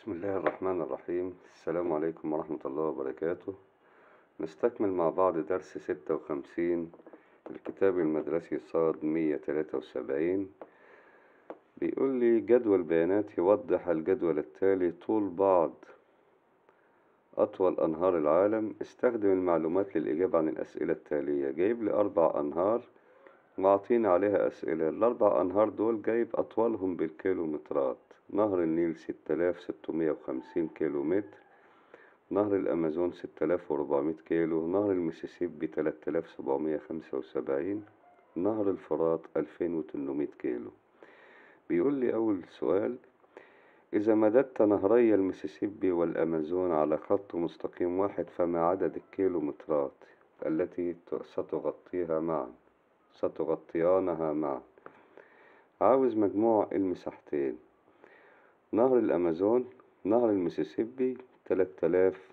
بسم الله الرحمن الرحيم السلام عليكم ورحمة الله وبركاته نستكمل مع بعض درس ستة وخمسين الكتاب المدرسي صاد مية تلاتة وسبعين بيقول لي جدول بيانات يوضح الجدول التالي طول بعض أطول أنهار العالم استخدم المعلومات للإجابة عن الأسئلة التالية جايب لي أربع أنهار وعطينا عليها أسئلة الأربع أنهار دول جايب أطولهم بالكيلومترات نهر النيل ستة آلاف ستمية وخمسين كيلو متر نهر الأمازون ستة آلاف وربعمية كيلو نهر المسيسيبي تلاتة آلاف سبعمية خمسة وسبعين نهر الفرات ألفين وتمنمية كيلو بيقول لي أول سؤال إذا مددت نهري المسيسيبي والأمازون على خط مستقيم واحد فما عدد الكيلومترات التي ستغطيها معا ستغطيانها معا عاوز مجموع المساحتين نهر الأمازون نهر المسيسيبي تلات آلاف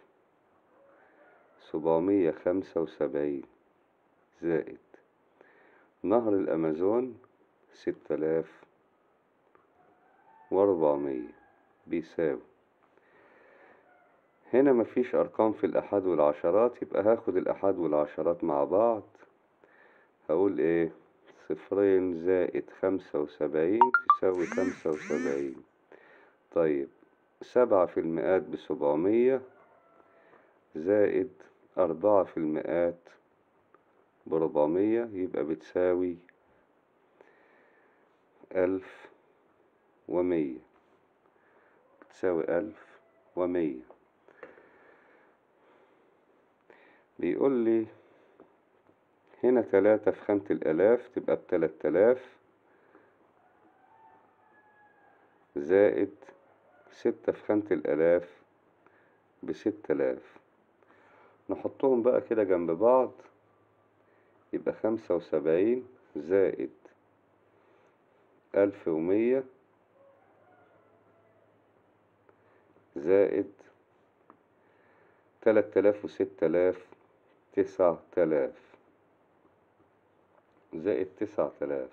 سبعمية خمسة وسبعين زائد نهر الأمازون ستة آلاف وأربعمية بيساوي هنا مفيش أرقام في الأحاد والعشرات يبقى هاخد الأحاد والعشرات مع بعض هقول إيه صفرين زائد خمسة وسبعين تساوي خمسة وسبعين طيب سبعة في المئات بسبعمية زائد أربعة في المئات بربعمية يبقى بتساوي ألف ومية بتساوي ألف ومية بيقول لي هنا تلاتة في خانة الآلاف تبقى بتلات آلاف زائد ستة في خانة الآلاف بست آلاف نحطهم بقى كده جنب بعض يبقى خمسة وسبعين زائد ألف ومية زائد تلات آلاف وست آلاف تسعة آلاف زائد تسعة آلاف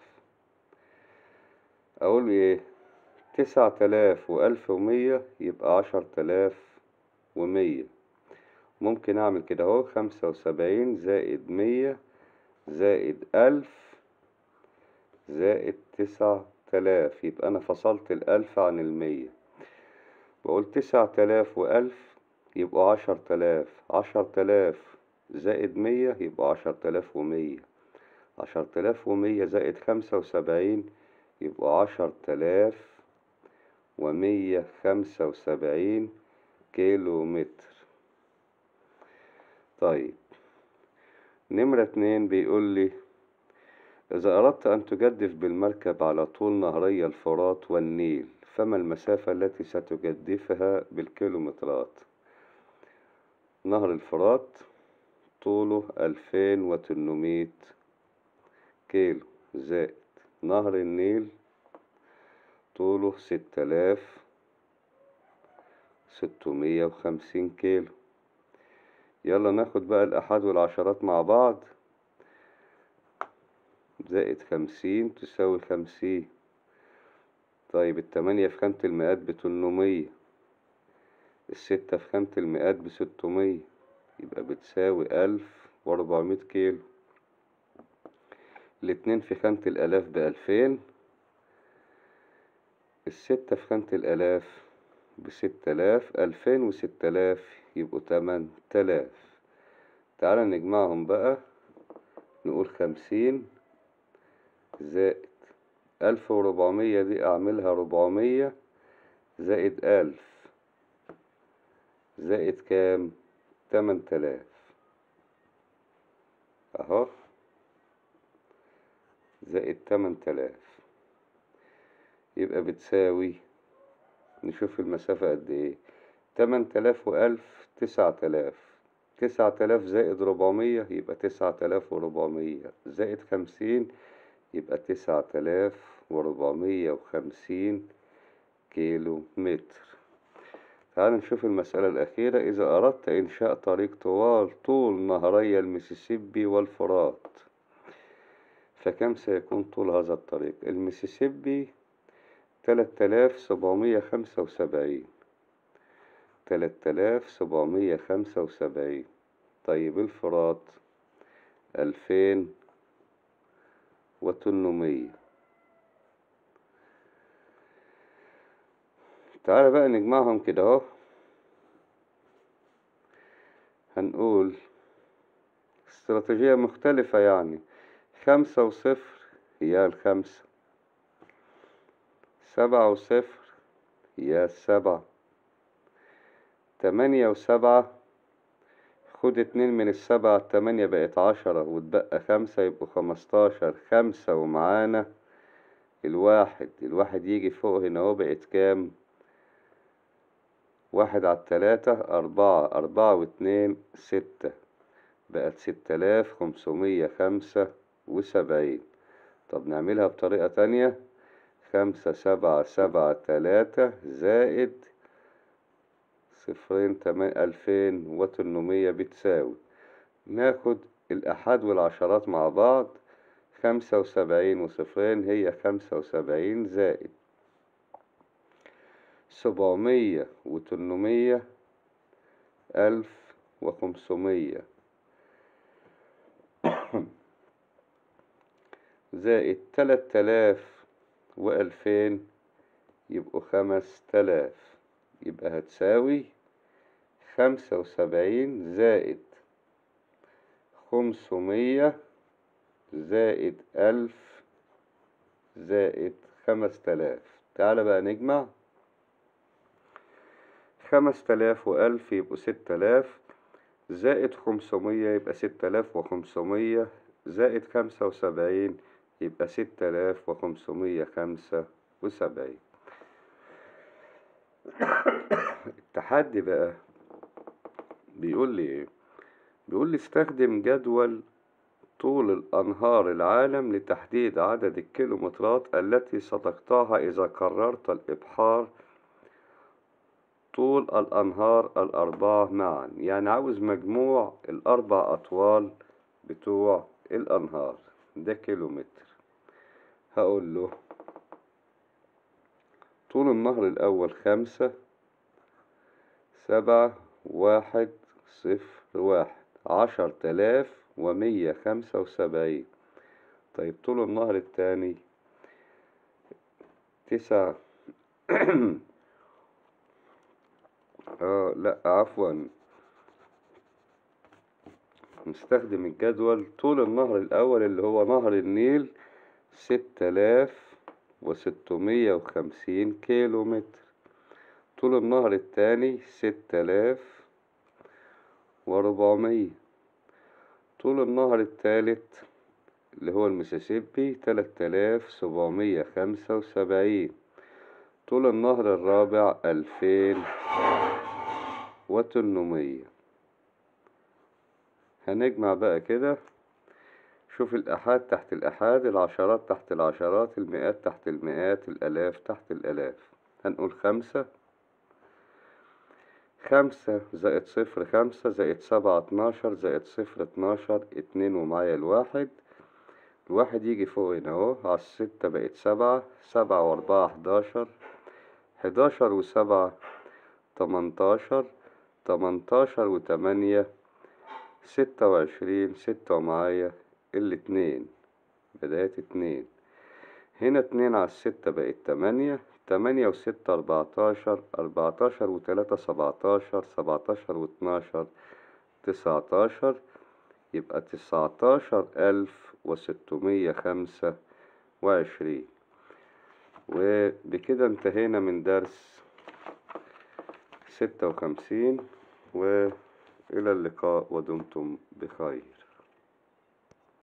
أقول إيه تسعة آلاف وألف ومية يبقى عشر آلاف ومية ممكن أعمل كده أهو خمسة وسبعين زائد مية زائد ألف زائد تسعة آلاف يبقى أنا فصلت الألف عن المية بقول تسعة آلاف وألف يبقوا عشر آلاف عشر آلاف زائد مية يبقوا عشر آلاف ومية عشر آلاف ومية زائد خمسة وسبعين يبقوا عشر آلاف ومية خمسة وسبعين كيلو متر طيب نمرة اتنين بيقول لي إذا أردت أن تجدف بالمركب على طول نهري الفرات والنيل فما المسافة التي ستجدفها بالكيلومترات نهر الفرات طوله ألفين وتمنمية كيلو زائد نهر النيل طوله ستة آلاف ستمية وخمسين كيلو يلا ناخد بقى الأحاد والعشرات مع بعض زائد خمسين تساوي خمسين طيب التمانية في خانة المئات بتمنمية الستة في خانة المئات بستمية يبقى بتساوي ألف وأربعمية كيلو الاتنين في خانة الآلاف بألفين الستة في خانة الآلاف بست آلاف ألفين وست آلاف يبقوا تمن تلاف تعالى نجمعهم بقى نقول خمسين زائد ألف وربعمية دي أعملها ربعمية زائد ألف زائد كام تمن تلاف أهو زائد تمن تلاف يبقى بتساوي نشوف المسافة قد ايه تمن تلاف وألف تسعة تلاف تسعة تلاف زائد ربعمية يبقى تسعة تلاف وربعمية زائد خمسين يبقى تسعة تلاف وربعمية وخمسين كيلو متر تعال نشوف المسألة الأخيرة إذا أردت إنشاء طريق طوال طول نهري المسيسيبي والفرات فكم سيكون طول هذا الطريق المسيسيبي تلات آلاف سبعمية خمسة وسبعين تلات آلاف سبعمية خمسة وسبعين طيب الفرات ألفين وتمنمية تعالى بقى نجمعهم كده اهو هنقول استراتيجية مختلفة يعني خمسة وصفر هي الخمسة سبعة وصفر هي السبعة تمانية وسبعة خد اتنين من السبعة التمانية بقت عشرة واتبقى خمسة يبقوا خمستاشر خمسة ومعانا الواحد الواحد يجي فوق هنا اهو بقت كام واحد على التلاتة أربعة أربعة واتنين ستة بقت ستة آلاف خمسمية خمسة وسبعين طب نعملها بطريقة تانية خمسة سبعة سبعة تلاتة زائد صفرين تمانية ألفين وتمنمية بتساوي ناخد الأحاد والعشرات مع بعض خمسة وسبعين وصفرين هي خمسة وسبعين زائد سبعمية وتمنمية ألف وخمسمية زائد تلات آلاف وألفين يبقوا خمس تلاف يبقى هتساوي خمسة وسبعين زائد خمسمية زائد ألف زائد خمس تلاف تعالى بقى نجمع خمس تلاف وألف يبقوا ست تلاف زائد خمسمية يبقى ست تلاف وخمسمية زائد خمسة وسبعين يبقى ست تلاف وخمسمية خمسة وسبعين التحدي بقى بيقول لي ايه بيقول لي استخدم جدول طول الأنهار العالم لتحديد عدد الكيلومترات التي ستقطعها إذا قررت الإبحار طول الأنهار الأربعة معا يعني عاوز مجموع الأربع أطوال بتوع الأنهار ده كيلومتر هقول له طول النهر الأول خمسة سبعة واحد صفر واحد عشر تلاف ومية خمسة وسبعين طيب طول النهر التاني تسعة اه لا عفوا نستخدم الجدول طول النهر الأول اللي هو نهر النيل ستة آلاف وستمية وخمسين كيلو متر طول النهر التاني ستة آلاف وربعمية طول النهر التالت اللي هو المسيسيبي تلات آلاف سبعمية خمسة وسبعين طول النهر الرابع ألفين وتمنمية هنجمع بقى كده شوف الأحاد تحت الأحاد العشرات تحت العشرات المئات تحت المئات الآلاف تحت الآلاف هنقول خمسة خمسة زائد صفر خمسة زائد سبعة اتناشر زائد صفر اتناشر اتنين ومعايا الواحد الواحد يجي فوق هنا اهو على الستة بقت سبعة سبعة وأربعة حداشر حداشر وسبعة تمنتاشر تمنتاشر وتمانية ستة وعشرين ستة ومعايا الاتنين بداية اتنين هنا اتنين على الستة بقت تمانية تمانية وستة أربعتاشر أربعتاشر وتلاتة سبعتاشر سبعتاشر واتناشر تسعتاشر يبقى تسعتاشر ألف وستمية خمسة وعشرين وبكده انتهينا من درس ستة وخمسين وإلى اللقاء ودمتم بخير